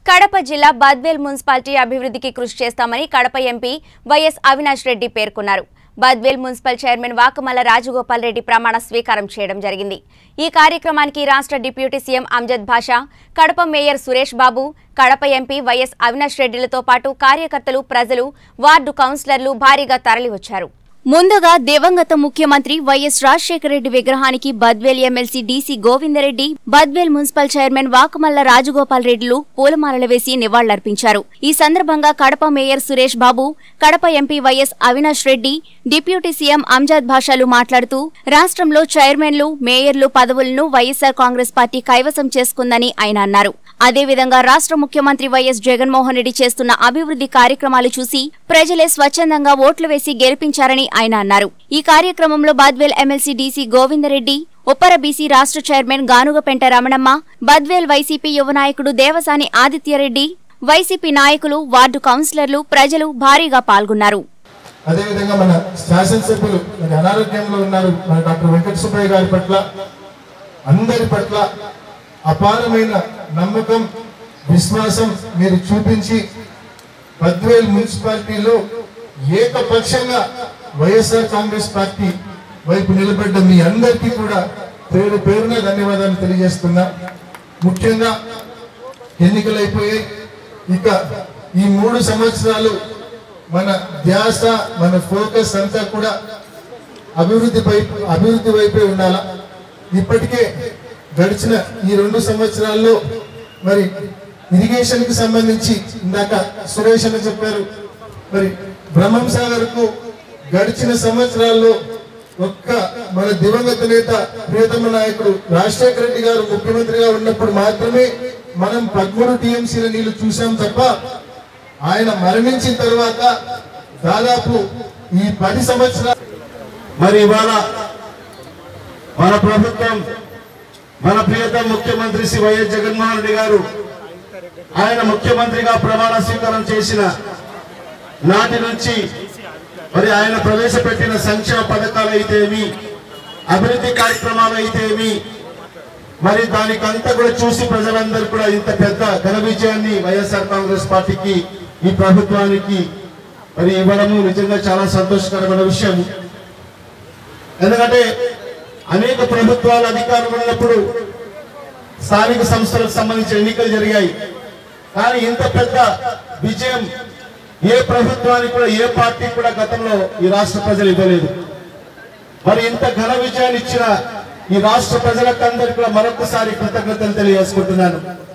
కడప జిల్లా బద్వేల్ మున్సిపాలిటీ అభివృద్ధికి కృషి చేస్తామని కడప ఎంపీ వైఎస్ అవినాష్ రెడ్డి పేర్కొన్నారు బద్వేల్ మున్సిపల్ చైర్మన్ వాకమల్ల రాజగోపాల్ రెడ్డి ప్రమాణ స్వీకారం చేయడం జరిగింది ఈ కార్యక్రమానికి రాష్ట్ర deputy CM Amjad Basha Kadapa mayor Suresh Babu Kadapa MP YS Avinash రెడ్డిలతో పాటు కార్యకర్తలు ప్రజలు వార్డు కౌన్సిలర్లు భారీగా తరలివచ్చారు ముందుగా దివంగత ముఖ్యమంత్రి వైఎస్ రాజశేఖర రెడ్డి విగ్రహానికి Badvel MLC DC Govindareddy Badvel municipal chairman Vakamalla Rajagopal రెడ్డిలు పూలమాలలు వేసి నివాళులర్పించారు ఈ సందర్భంగా Kadapa mayor Suresh Babu Kadapa MP YS Avinash Reddy deputy CM Anjad భాషాలు మాట్లాడుతూ రాష్ట్రంలో చైర్మన్లు మేయర్లు పదవులను వైఎస్సార్ కాంగ్రెస్ పార్టీ కైవసం చేసుకుందని ఆయన అన్నారు అదేవిధంగా రాష్ట్ర ముఖ్యమంత్రి వైఎస్ జగన్మోహన్ రెడ్డి చేస్తున్న అభివృద్ధి కార్యక్రమాలు చూసి ప్రజలే స్వచ్ఛందంగా ఓట్లు వేసి గెలిపించారని ఆయన అన్నారు ఈ కార్యక్రమంలో Badvel MLC DC Govindareddy Uppara BC రాష్ట్ర చైర్మన్ గానుగపెంట రమణమ్మ బద్వేల్ వైసీపీ యువ నాయకుడు దేవసాని ఆదిత్యరెడ్డి వైసీపీ నాయకులు వార్డు కౌన్సిలర్లు ప్రజలు భారీగా పాల్గొన్నారు అదేవిధంగా మన శాసనసభ్యులు మరి అనారోగ్యంలో ఉన్నారు మన డాక్టర్ వెంకట సుబ్బయ్య గారి పట్ల అందరి పట్ల అపారమైన నమ్మకం విశ్వాసం మీరు చూపించి బద్వేల్ మున్సిపాలిటీలో ఏకపక్షంగా వైఎస్ఆర్ కాంగ్రెస్ పార్టీ వైపు నిలబడ్డ మీ అందరికీ కూడా పేరు పేరున ధన్యవాదాలు తెలియజేస్తున్నా ముఖ్యంగా ఎన్నికలు అయిపోయాయి ఇక ఈ మూడు సంవత్సరాలు మన ధ్యాస మన ఫోకస్ అంతా కూడా అభివృద్ధి వైపు అభివృద్ధి వైపే ఉండాలా ఇప్పటికే గడిచిన ఈ రెండు సంవత్సరాల్లో మరి ఇరిగేషన్ కి సంబంధించి ఇందాక సురేష్ అని చెప్పారు మరి బ్రహ్మం సాగర్ కు గడిచిన సంవత్సరాల్లో ఒక్క మన దివంగత నేత ప్రియతమ నాయకుడు రాజశేఖర రెడ్డి గారు ముఖ్యమంత్రిగా ఉన్నప్పుడు మాత్రమే మనం పదమూడు టీఎంసీల నీళ్లు చూసాం తప్ప ఆయన మరణించిన తర్వాత దాదాపు ఈ పది సంవత్సరాలు మరి ఇవాళ మన ప్రభుత్వం మన ప్రియతమ ముఖ్యమంత్రి శ్రీ వైఎస్ జగన్మోహన్ రెడ్డి గారు ఆయన ముఖ్యమంత్రిగా ప్రమాణ స్వీకారం చేసిన నాటి నుంచి మరి ఆయన ప్రవేశపెట్టిన సంక్షేమ పథకాలు అయితేమి అభివృద్ధి కార్యక్రమాలు అయితేమి మరి దానికంతా కూడా చూసి ప్రజలందరూ కూడా ఇంత పెద్ద ఘన విజయాన్ని వైఎస్ఆర్ కాంగ్రెస్ పార్టీకి ఈ ప్రభుత్వానికి మరి ఇవ్వడము నిజంగా చాలా సంతోషకరమైన విషయం ఎందుకంటే అనేక ప్రభుత్వాలు అధికారంలో ఉన్నప్పుడు స్థానిక సంస్థలకు సంబంధించిన ఎన్నికలు జరిగాయి కానీ ఇంత పెద్ద విజయం ఏ ప్రభుత్వానికి కూడా ఏ పార్టీ కూడా గతంలో ఈ రాష్ట్ర ప్రజలు ఇవ్వలేదు మరి ఇంత ఘన విజయాన్ని ఇచ్చిన ఈ రాష్ట్ర ప్రజలకందరికీ కూడా మరొకసారి కృతజ్ఞతలు తెలియజేసుకుంటున్నాను